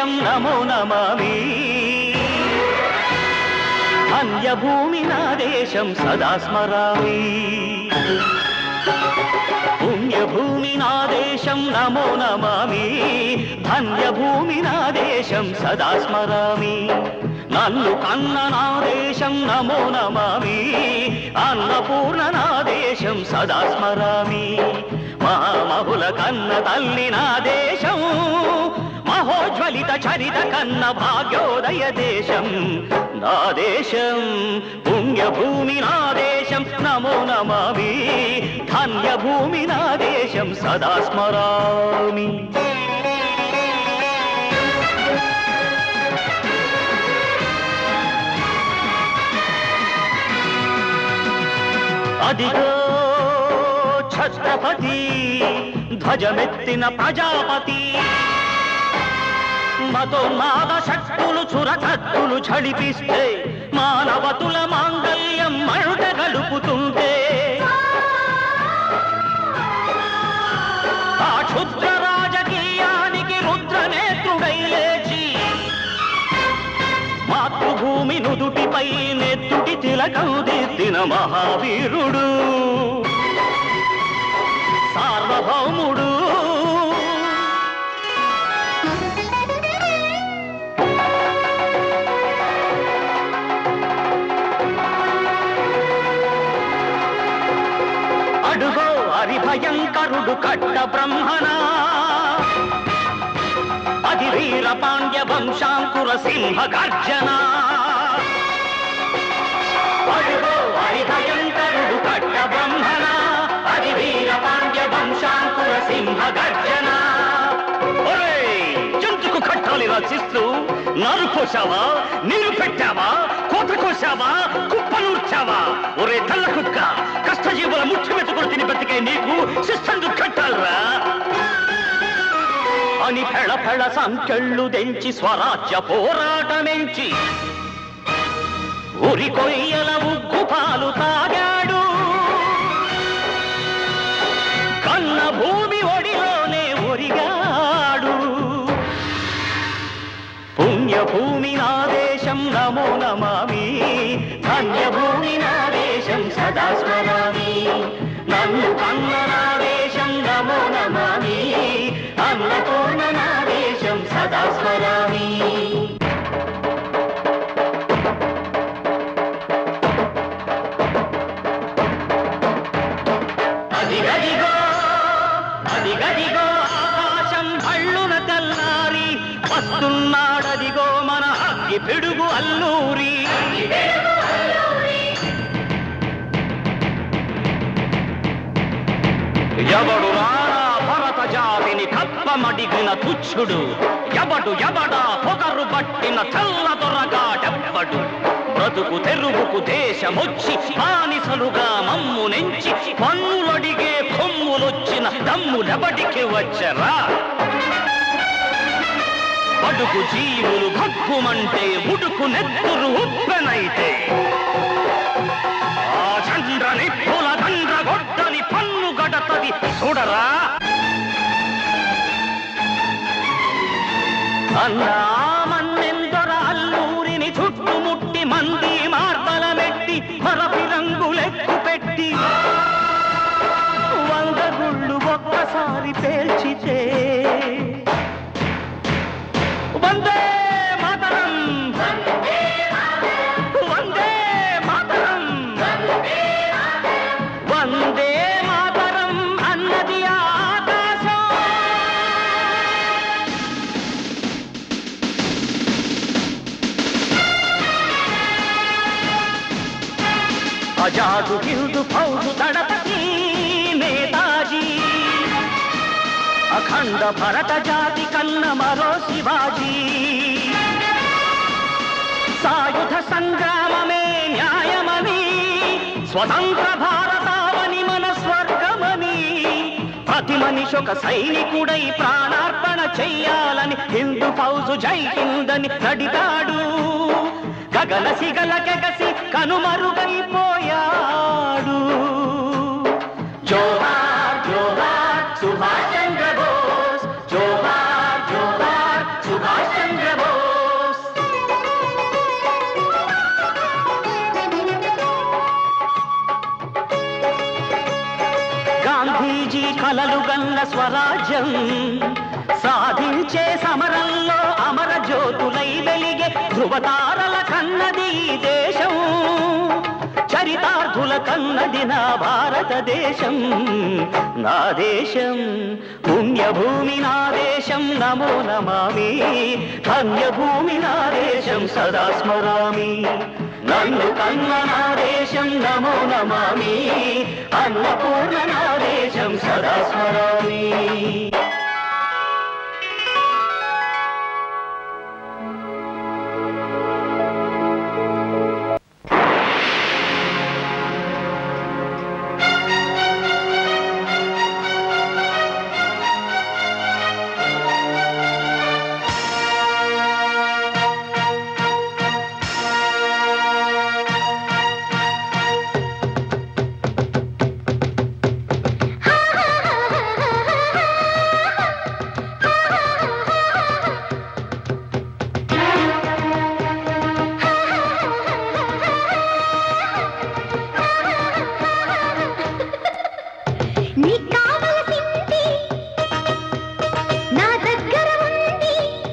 దేశం నమో నమామి అన్యభూమి నా దేశం సదా స్మరామి పుణ్యభూమి నా దేశం నమో నమామి ధన్యభూమి నా దేశం సదా స్మరామి నన్ను కన్న నా దేశం నమో నమామి అన్నపూర్ణ నా దేశం సదా స్మరామి మహామహుల కన్న తల్లి నా దేశం మహోజ్వలిత చరిత కన్న భాగ్యోదయ దేశం నా దేశం పుణ్యభూమి నా దేశం నమో నమామి ధన్యభూమి నా దేశం సదా స్మరామి అదిగో ఛత్రపతి ధ్వజమెత్తిన ప్రజాపతి మతోన్మాద శక్తులు చురకత్తులు ఝడిపిస్తే మానవతుల మాంగల్యం మరుట గలుపుతుంటే ఆ క్షుద్ర రాజకీయానికి రుద్రనేత్రుడై లేచి మాతృభూమి నుదుటిపై నెత్తుటి తిలకం దిద్దిన మహావీరుడు సార్వభౌముడు అడుగో హరిభయంకరుడు కట్ట బ్రహ్మణ అది వీర పాండ్య వంశాంకుర సింహ గర్జన అడుగో హరిభయంకరుడు కట్ట బ్రహ్మణ అది వీర పాండ్య వంశాంకుర సింహ గర్జన ఒరేయ్, జంతుకు కట్టాలి రచిస్తూ నారు కోసావా నీరు పెట్టావా కోత కోసావా కుప్పనూర్చావా ఒరే తల్ల కుక్క కష్టజీవుల ముఖ్య మెతుకులు తిని బతికే నీకు శిస్తందు కట్టాలరా అని ఫెళ ఫెళ సంకెళ్ళు దెంచి స్వరాజ్య పోరాటమెంచి ఉరి కొయ్యల ఉగ్గు పాలు తాగాడు కన్న భూమి ఒడిలోనే ఒరిగాడు పుణ్యభూమి నా దేశం నమో నమామి ధన్యభూమి నా దేశం సదా స్మరామి నన్ను కన్న నా దేశం నమో నమామి అన్నపూర్ణ నా దేశం సదా స్మరామి అదిగదిగో అదిగదిగో ఆకాశం భళ్ళున తెల్లారి వస్తున్నాడదిగో మన అగ్గి పిడుగు అల్లూరి ఎవడు రారా భరత జాతిని కప్పమడిగిన తుచ్చుడు ఎవడు ఎవడా పొగరు పట్టిన చల్ల దొరగాడెవ్వడు బ్రతుకు తెరువుకు దేశమొచ్చి బానిసలుగా మమ్ము నెంచి పన్నులడిగే కొమ్ములొచ్చిన దమ్ములెవడికి వచ్చరా బడుగు జీవులు భగ్గుమంటే ఉడుకు నెత్తురు ఉప్పెనైతే ఆ చంద్ర నిప్పుల దండ్ర గొడ్డలి పన్ను గడతది చూడరా అన్నామన్నెందొర అల్లూరిని చుట్టుముట్టి మంది మార్బలమెట్టి మరపి రంగులెక్కు పెట్టి వంద గుళ్ళు ఒక్కసారి పేల్చితే వందే మాతరం వందే మాతరం వందే మాతరం అన్నది ఆకాశం ఆజాదు హిందూ ఫౌజు దళపతి నేతాజీ అఖండ భరత జాతి కన్న మరో శివాజీ సాయుధ సంగ్రామమే న్యాయమని స్వతంత్ర భారతావని మన స్వర్గమని ప్రతి మనిషి ఒక సైనికుడై ప్రాణార్పణ చెయ్యాలని హిందూ ఫౌజు జై హిందని నడిగాడు గగన సిగల కెగసి కనుమరుగైపోయాడు జోహార్ జోహార్ సుభాష్ చంద్ర బోస్ జోహార్ జోహార్ సుభాష్ చంద్ర సాధించి కలలు గల్ల స్వరాజ్యం సాధించే సమరంలో అమర జ్యోతులై వెలిగే ధృవతారల కన్నది ఈ దేశం చరితార్థుల కన్నది నా భారతదేశం నా దేశం పుణ్యభూమి నా దేశం నమో నమామి ధన్యభూమి నా దేశం సదా స్మరామి నన్ను కన్న నా దేశం నమో నమామి అన్నపూర్ణ నా దేశం సదా స్మరామి నీకు కావలసింది నా దగ్గర ఉంది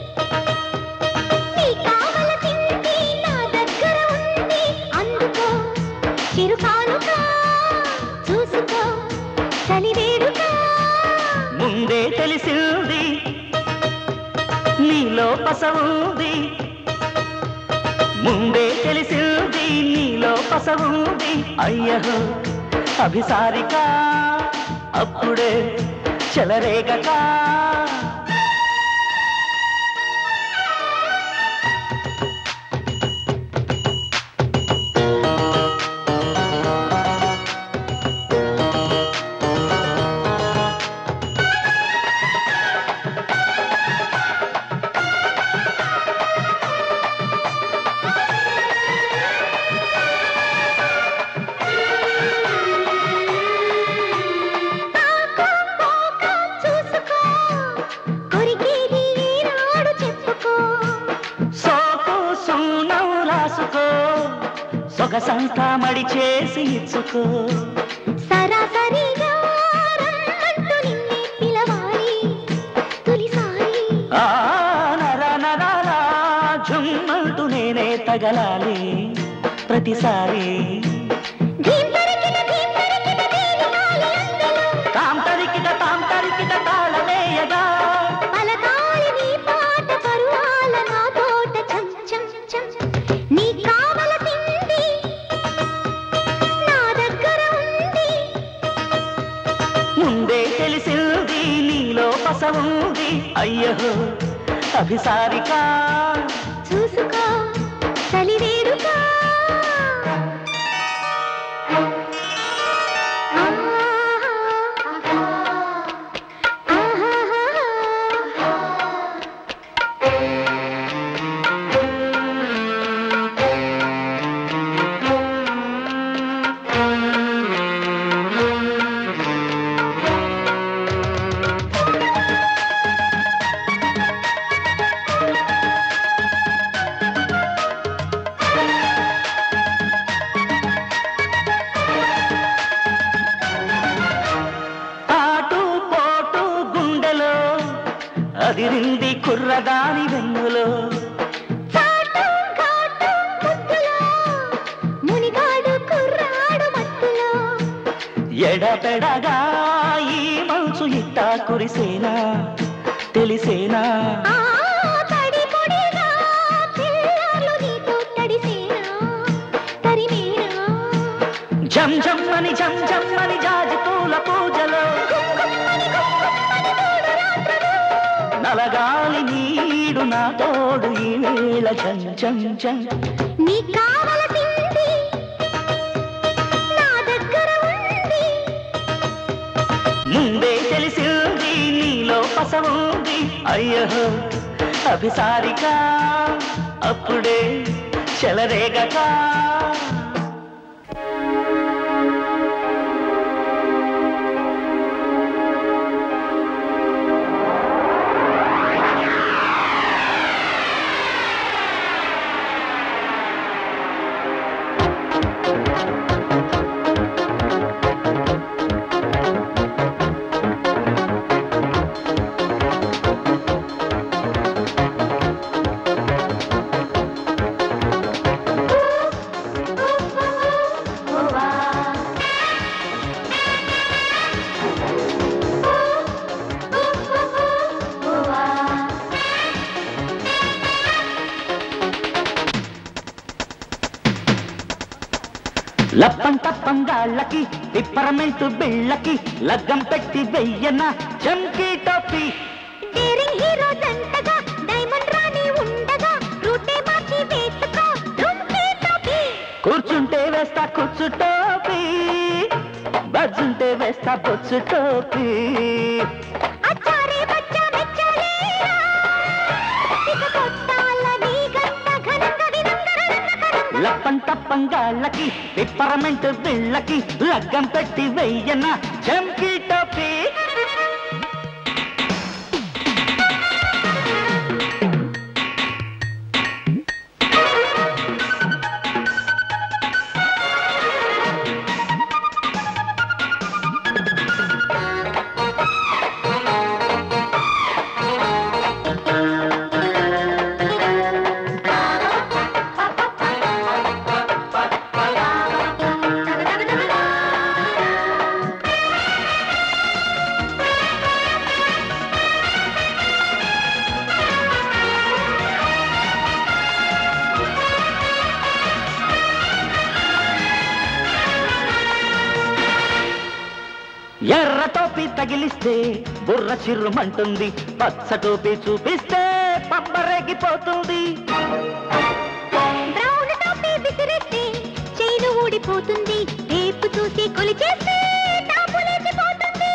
నీకు కావలసింది నా దగ్గర ఉంది అందుకో చిరుకానుక చూసుకో చలివేడుక ముందే తెలిసింది నీలో పసవుంది ముందే తెలిసింది నీలో పసవుంది అయ్యహో అభిసారిక అప్పుడే చెలరేగక పోక చూసుకో కొరికేది ఈనాడు చెప్పుకో సోకు సూనం రాసుకో సొగసంతా మడి చేసి ఇచ్చుకో సరాసరిగా రమ్మంటూ నిన్నే పిలవాలి తొలిసారి ఆ నర నరారా జుమ్మంటూ నేనే తగలాలి ప్రతిసారి ధీం తరికిన ధీం తరికిన దేనికాలి అందెలో తాం తరికిట తాం తరికిట తాళవేయగా పలకాలి నీ పాట పరువాల నా తోట చం చం చం నీ కావలసింది నా దగ్గర ఉంది ముందే తెలిసింది నీలో పసవుంది అయ్యో అభిసారిక చూసుకో చలివేడుక ఆటు పోటు గుండెలో అదిరింది కుర్రదాని వెన్నులో చాటు ఘాటు ముద్దులో మునిగాడు కుర్రాడు మత్తులో ఎడపెడగా ఈ మంచు ఇట్టా కురిసేనా తెలిసేనా ఆ తడి పొడిగా పిల్లలు నీతో తడిసేనా తరిమేనా జం జమ్మని జం జమ్మని జాజి పూల పూజలో గుమ్గుమ్మని గుమ్గుమ్మని మూడు రాత్రులు నలగాలి నీడు నా తోడు ఈ వేళ జం జం జం నీ కావలసింది నా దగ్గర ఉంది ముందే తెలిసింది నీలో పసవుంది అయ్యో అభిసారిక అప్పుడే చెలరేగక లప్పం తప్పంగాళ్ళకి పిప్పరమెంటు బిళ్ళకి లగ్గం పెట్టి వెయ్యన చంకీ టోపీ డేరింగ్ హీరో జంటగా డైమండ్ రాణి ఉండగా రూటే మార్చి వేసుకో డుమ్కీ టోపీ కూర్చుంటే వేస్తా కూర్చు టోపీ బజ్జుంటే వేస్తా బొచ్చు టోపీ అచ్చారే బచ్చా మెచ్చలేరా ఇక కొట్టాల నీ గంట ఘనంగా వినంగరంగ లప్పం తప్పంగాళ్ళకి పిప్పరమెంటు బిళ్ళకి లగ్గం పెట్టి వెయ్యన చంకీ టోపీ ఎర్ర టోపీ తగిలిస్తే బుర్ర చిర్రుమంటుంది పచ్చ టోపీ చూపిస్తే పబ్బరేగిపోతుంది బ్రౌన్ టోపీ విసిరేస్తే చైను ఊడిపోతుంది రేపు చూసి కొలిచేస్తే టాపు లేచిపోతుంది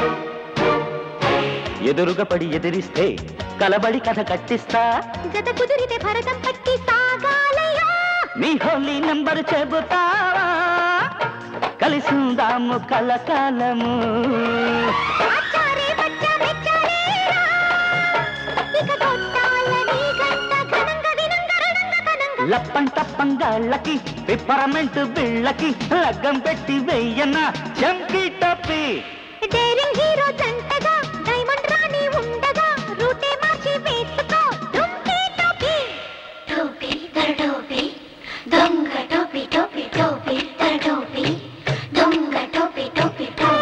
ఎదురుగా పడి ఎదిరిస్తే కలబడి కథ కట్టిస్తా జత కుదిరితే భరతం పట్టి సాగాలయ్యా నీ హోలీ నెంబర్ చెబుతావా కలిసిందాము కలకాలము అచ్చారే బచ్చా మెచ్చలేరా ఇక కొట్టాల నీ గంట ఘనంగా వినంగరంగ ఘనంగా లప్పం తప్పంగాళ్ళకి పిప్పరమెంటు బిళ్ళకి లగ్గం పెట్టి వెయ్యన చంకీ టప్పి డేరింగ్ హీరో జంటగా డైమండ్ రాణి ఉండగా రూటే మార్చి వేసుకో డుమ్కీ టోపీ టోపీ తర టోపీ దొంగ టోపీ టోపీ టోపీ తర టోపీ దొంగ టోపీ టోపీ టోపీ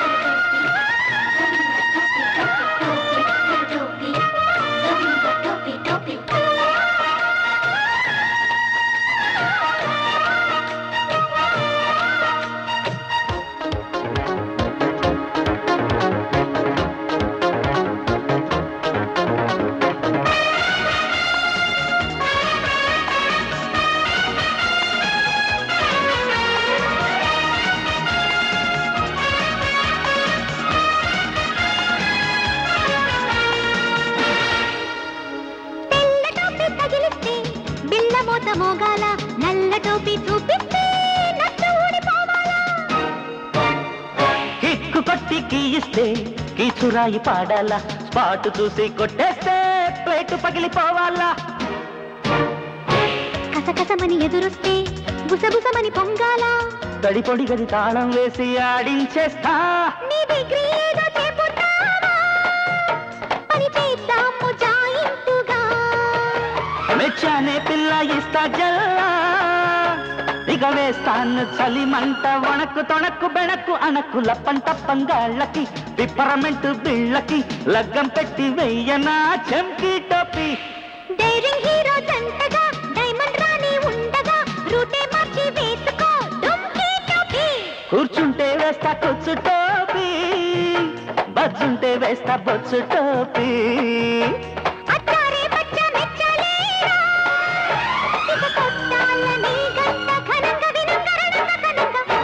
టోపీ దొంగ టోపీ టోపీ తెల్ల టోపీ తగిలిస్తే బిళ్ళ మోత మోగాల నల్ల టోపీ చూపిస్తే నట్టు ఊడిపోవాలా కిక్కు కొట్టి కీయిస్తే కీచురాయి పాడాలా స్పాట్ చూసి కొట్టేస్తే ప్లేటు పగిలిపోవాలా కసకసమని ఎదురొస్తే బుసబుసమని పొంగాల తడి పొడి గది తాళం వేసి ఆడించేస్తా నీ డిగ్రీ ఏదో చెబుతావా పని చేద్దాము జాయింటుగా మెచ్చానే పిల్ల ఇస్తా జల్లా ఇక వేస్తాను చలిమంట వణకు తొణకు బెణకు అనకు లప్పం తప్పంగాళ్ళకి పిప్పరమెంటు బిళ్ళకి లగ్గం పెట్టి వెయ్యనా చెంకి టోపీ డైరింగ్ హీరో జంటగా డైమండ్ రాణి ఉండగా రూటే మార్చి వేసుకో డుమ్కీ టోపీ కూర్చుంటే వేస్తా కూర్చు టోపీ బజ్జుంటే వేస్తా బొచ్చు టోపీ అచ్చారే బచ్చా మెచ్చలేరా ఇక కొట్టాల నీ గంట ఘనంగా వినంగరంగ ఘనంగా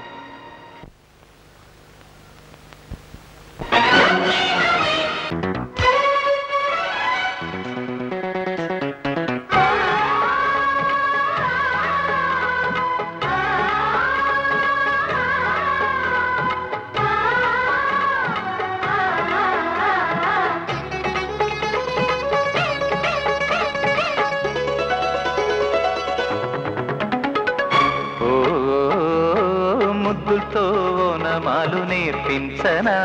ఓ ముద్దుతో నమాలు నేర్పించనా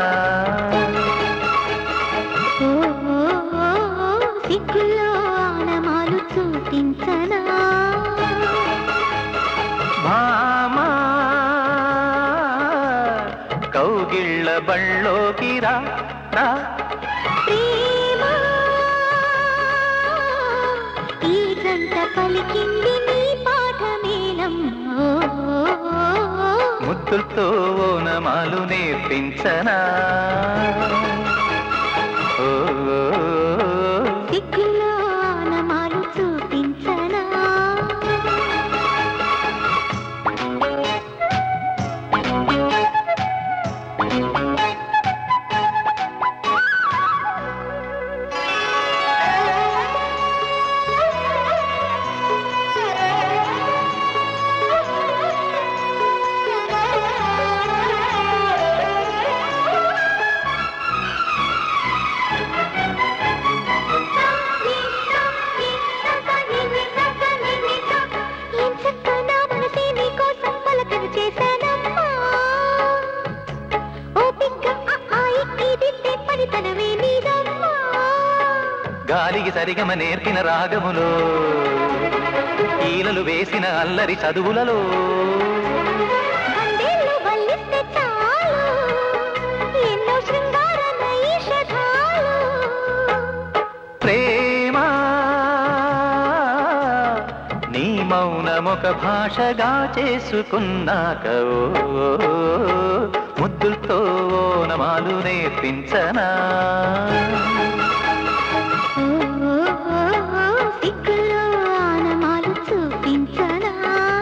ఓ, ఓ, ఓ, ఓ, సిగ్గుల్లో ఆనమాలు చూపించనా భామా కౌగిళ్ళ బళ్ళోకి రా రా. ప్రేమ ఈ గంట పలికింది నీ పాఠమేనమ్మా ముద్దులతో ఓనమాలు నేర్పించనా ఓ, ఓ, ఓ. సిగ్గులో ఆనమాలు చూపించనా ఏం చక్కగా నా మనసే నీకోసం పలకలు చేశానమ్మా. ఓపిగ్గా ఆ ఆ ఇక్కి దిద్దే పనితనమే నీదమ్మా. గాలికి సరిగమ నేర్పిన రాగములో ఈలలు వేసిన అల్లరి చదువులలో వందేళ్ళు వల్లిస్తే చాలు, ఎన్నో శృంగార నైషధాలు. ప్రేమ నీ మౌనమొక భాషగా చేసుకున్నాక ఓ, ముద్దులతో ఓనమాలు నేర్పించనా ఓ, ఓ, ఓ, ఓ, సిగ్గులో ఆనమాలు చూపించనా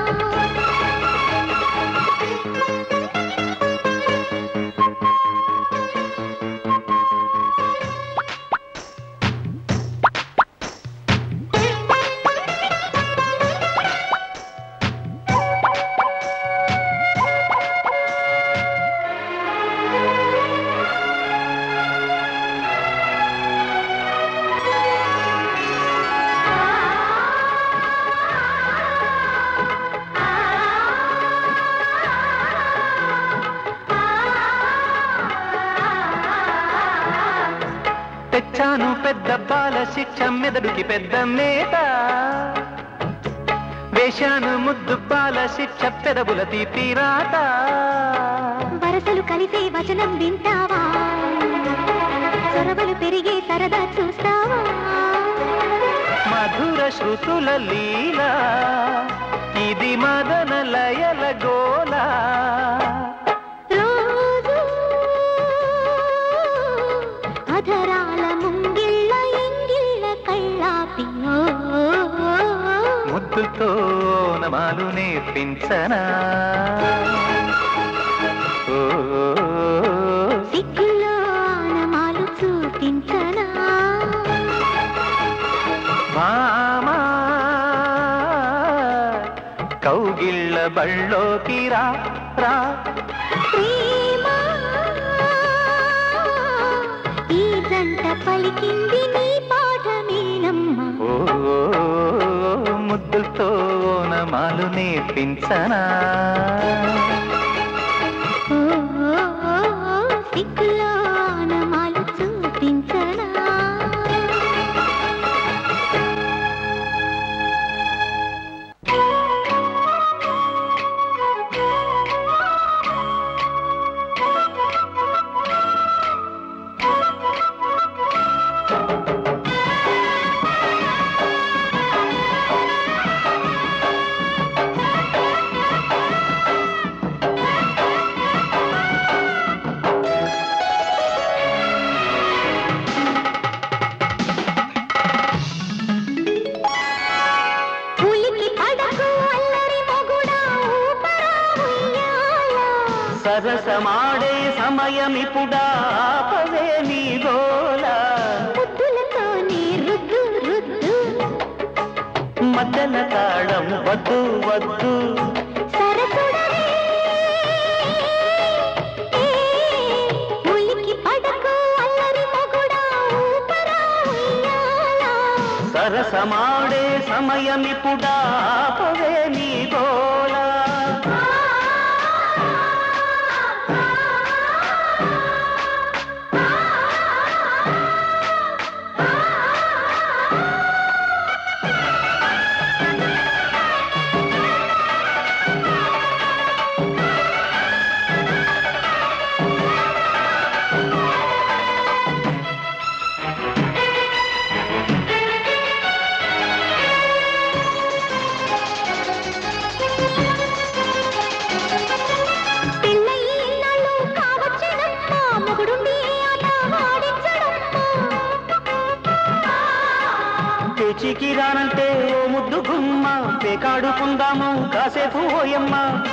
తెచ్చాను పెద్ద బాల శిక్ష మెదడుకి పెద్ద మేత వేశాను ముద్దు బాల శిక్ష పెదవుల తీపిరాత వరసలు కలిసే వచనం వింటావా చొరవలు పెరిగే సరదా చూస్తావా మధుర శృతుల లీల ఇది మదన లయల గోల రోజు అధరాల ముంగిళ్ళ ఎంగిళ్ళ కళ్ళాపి ఓ, ఓ, ఓ, ఓ. ముద్దుతో నమాలు నేర్పించనా ఓ, ఓ, ఓ. సిగ్గులో ఆనమాలు చూపించనా భామా కౌగిళ్ళ బళ్ళోకి రా రా ప్రేమ ఈ జంట పలికింది నీ పాఠమేనమ్మా ఓ ముద్దులతో నమాలు నేర్పించనా ఓ, ఓ, ఓ, ఓ, సిగ్గులో ఆనమాలు చూపించనా పులికి పడకు అల్లరి మొగుడా ఊపరా ఉయ్యాల సరసమాడే సమయమిపుడా ఆపవే నీ గోల ముద్దులతోనే రుద్దు రుద్దు మద్దన తాళం వద్దు వద్దు సరసుడవే పులికి పడకు అల్లరి మొగుడా ఊపరా ఉయ్యాల సరసమాడే సమయమిపుడా ఆపవే నీ గోల ఆ పేచీకి రానంటే ఓ ముద్దు గుమ్మ పేకాడుకుందాము కాసేపు ఓయమ్మ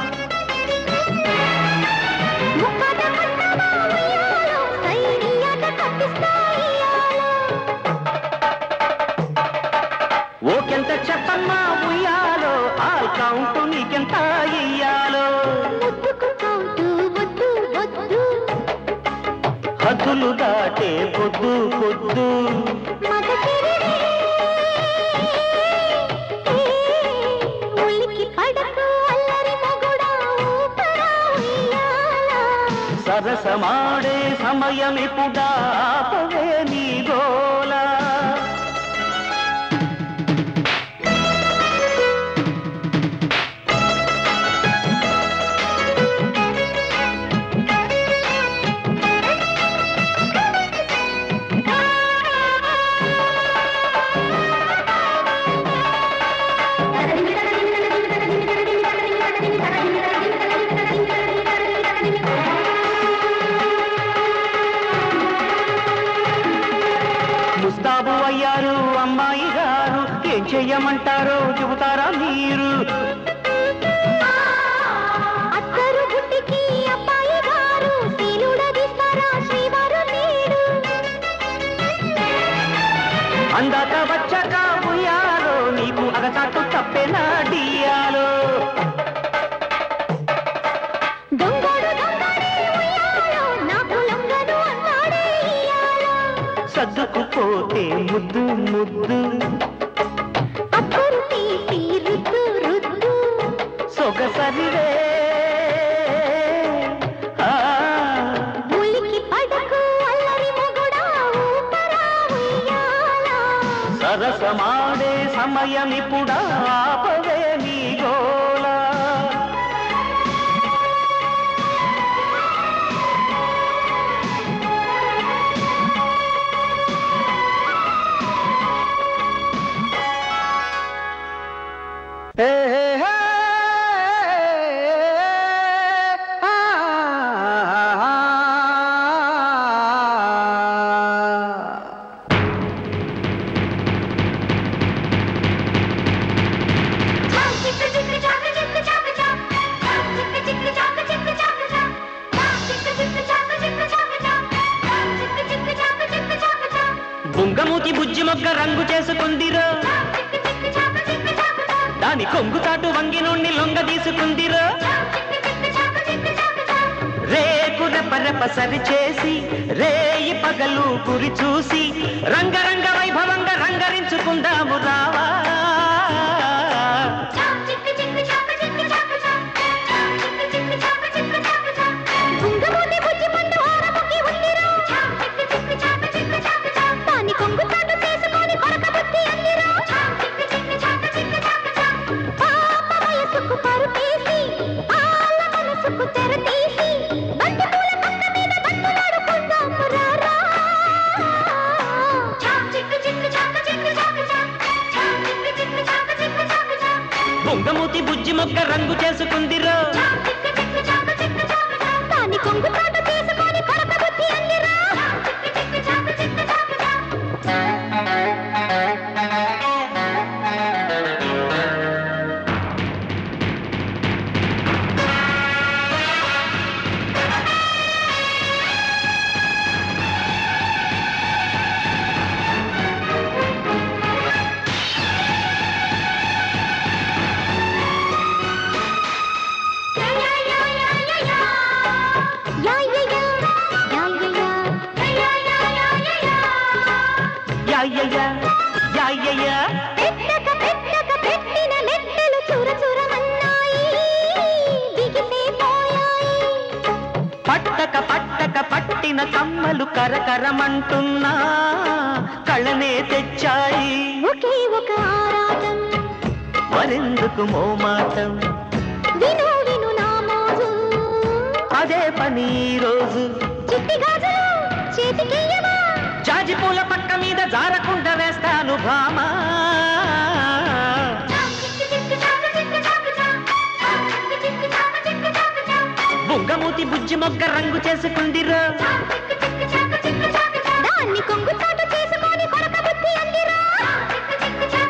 ముక్కాట పట్టావా ఉయ్యాలో, సైడియాట కట్టిస్తా ఇయ్యాలో. ఓకెంత చెప్పమ్మా ఉయ్యాలో ఆల్ కౌంట్ నీకెంత ఇయ్యాలో ముద్దుకు కౌంటు వద్దు వద్దు హద్దులు దాటే పొద్దు పొద్దు మగ సిరిడే. ఉలికి పడకు అల్లరి మొగుడా ఊపరా ఉయ్యాలా. సరసమాడే సమయమిపుడా ఆపవే నీ గోలా ముస్తాబు అయ్యారు అమ్మాయి గారు ఏం చెయ్యమంటారో చెబుతారా మీరు అత్తరు బుట్టికి అబ్బాయి గారు శీలుడదీస్తారా శ్రీవారు నేడు అందాక వచ్చాక ఉయ్యాలో నీకు అగచాటు తప్పేనా డియాలో దొంగడు దొంగడే ఉయ్యాలో నాకు లొంగదు అన్నాడే ఇయ్యాలో సర్దుకుపోతే ముద్దు ముద్దు అప్పురు తీసి రుద్దు రుద్దు సొగసరివే ఆ, ఉలికి పడకు అల్లరి మొగుడా ఊపరా ఉయ్యాలా సరసమాడే సమయమిపుడా ఆపవే నీ గోలా హే హే హే ఆ బుంగమూతి బుజ్జి మొగ్గ రంగు చేసుకుందిరో దాని కొంగు చాటు వంగి నుండి లొంగ తీసుకుందిరో రేకు రెపరెప సరి చేసి రేయి పగలు గురి చూసి రంగరంగ వైభవంగా రంగరించుకుందాము రావా బుంగమూతి బుజ్జి పండు హారముకి ఉందిరా దాని కొంగు చాటు చేసుకొని కొరక బుద్ధి అందిరా పాప వయసుకు పరుపేసి ఆల మనసుకు తెర తీసి బంతి పూల పక్క మీద బంతులాడుకుందాము రారా బుంగమూతి బుజ్జి మొగ్గ రంగు చేసుకుందిరో దాని కొంగు చాటు చేసుకొని కొరక బుద్ధి అందిరా యా యా యా యా యా యా యా యా యా యా యా పెట్టక పెట్టక పెట్టిన మెట్టలు చుర చురమన్నాయి దిగితే పోయాయి పట్టక పట్టక పట్టిన కమ్మలు కరకరమంటున్నా కళ్ళనే తెచ్చాయి ఒకే ఒక ఆరాటం మరెందుకు మోమాటం విను విను నా మోజు అదే పని ఈ రోజు చిట్టి గాజులు చేతికియ్యవా జాజి పూల పక్క మీద జారకుండా వేస్తాను భామా బుంగమూతి బుజ్జి మొగ్గ రంగు చేసుకుందిరో దాన్ని కొంగు చాటు చేసుకొని కొరక బుద్ధి అందిరా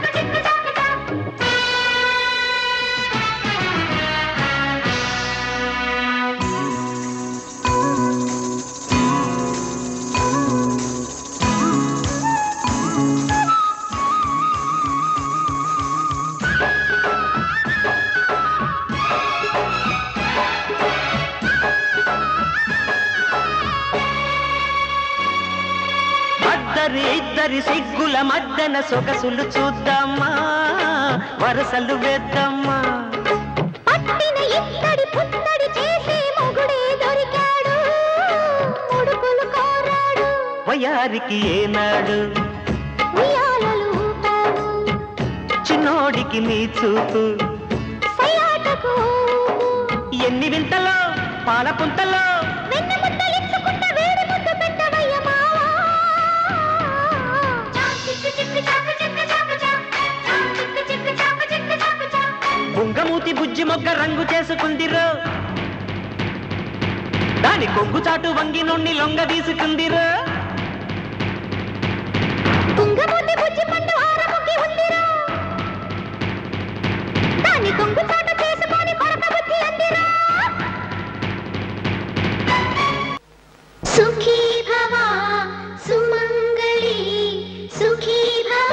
ఇద్దరి సిగ్గుల మద్దన సొగసులు చూద్దామా వరసలు వేద్దామా పట్టిన ఇత్తడి పుత్తడి చేసే మొగుడే దొరికాడు ముడుకులు కోరాడు వయారికి ఏనాడు ఉయ్యాలలు ఊపాడు చిన్నోడికి నీ చూపు సయాటకు ఎన్ని వింతలో పాల పుంతలో వెన్న ముద్దలించుకున్న వేడి ముద్ద పెట్టవయ్య మావా బుంగమూతి బుజ్జి మొగ్గ రంగు చేసుకుందిరో దాని కొంగు చాటు వంగి నుండి లొంగ తీసుకుందిరో తుంగముంది బుజ్జి పండు ఆరముకి ఉందిరా దాని కొంగు చాట చేసుకొని కొరక బుద్ధి అందిరా సుఖీ భవ సుమంగళి సుఖీ భవ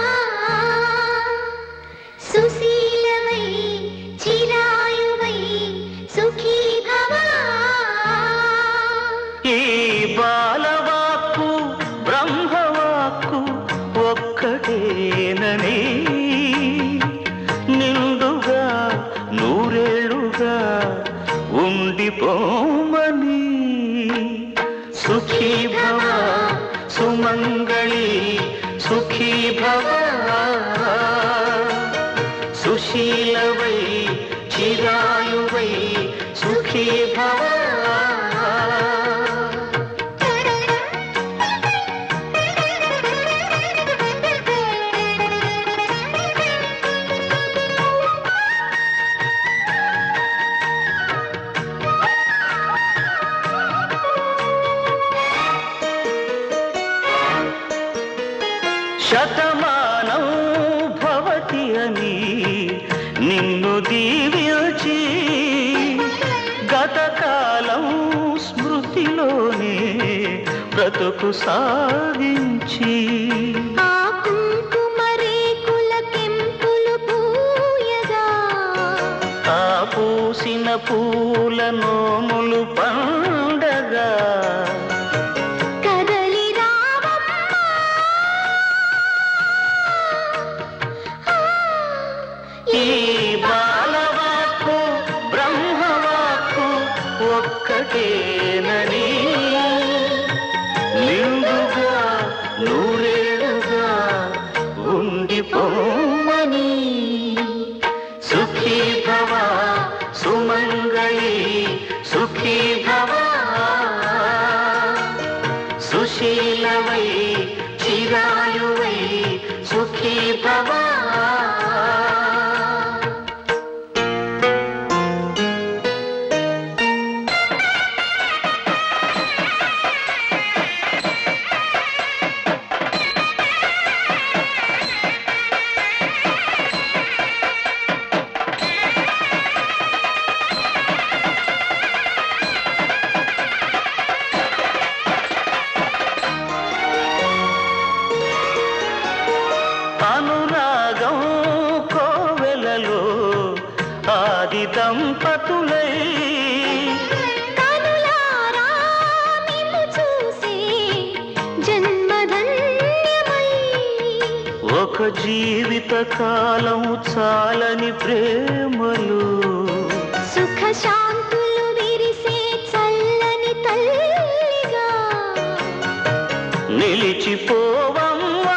సుశీలవై చిరాయువై సుఖీ భవ ఈ బాలవాక్కు బ్రహ్మవాక్కు ఒక్కటేనని నిండుగా నూరేళ్ళుగా ఉండిపోమని సుఖీ భవ సుమంగళి సుఖీ భవ సుశీలవై చిరాయువై సుఖీ భవ శతమానం భవతి అని నిన్ను దీవించి గతకాలం స్మృతిలోనే బ్రతుకు సాగించి ఆ కుంకుమ రేకుల కెంపులు పూయగా ఆ పూసిన పూల నోములు పండగా కదలి రావమ్మా ఈ బాలవాక్కు బ్రహ్మవాక్కు ఒక్కటేనని నిండుగా నూరేళ్ళుగా ఉండిపోమని సుఖీ భవ సుమంగళి సుఖీ భవ సుశీలవై చిరాయువై సుఖీ భవ అనురాగం కోవెలలో ఆది దంపతులై కనులారా నిన్ను చూసి జన్మధన్యమై ఒక జీవిత కాలం చాలని ప్రేమలు సుఖ శాంతులు విరిసే చల్లని తల్లిగా నిలిచిపోవమ్మా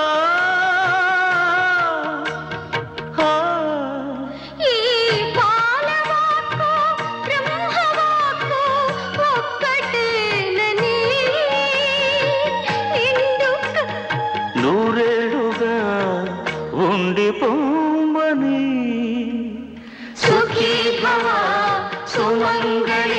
ఆ, ఈ బాలవాక్కు బ్రహ్మవాక్కు ఒక్కటేనని నిండుగా నూరేళ్ళుగా ఉండిపోమని సుఖీ భవ సుమంగళి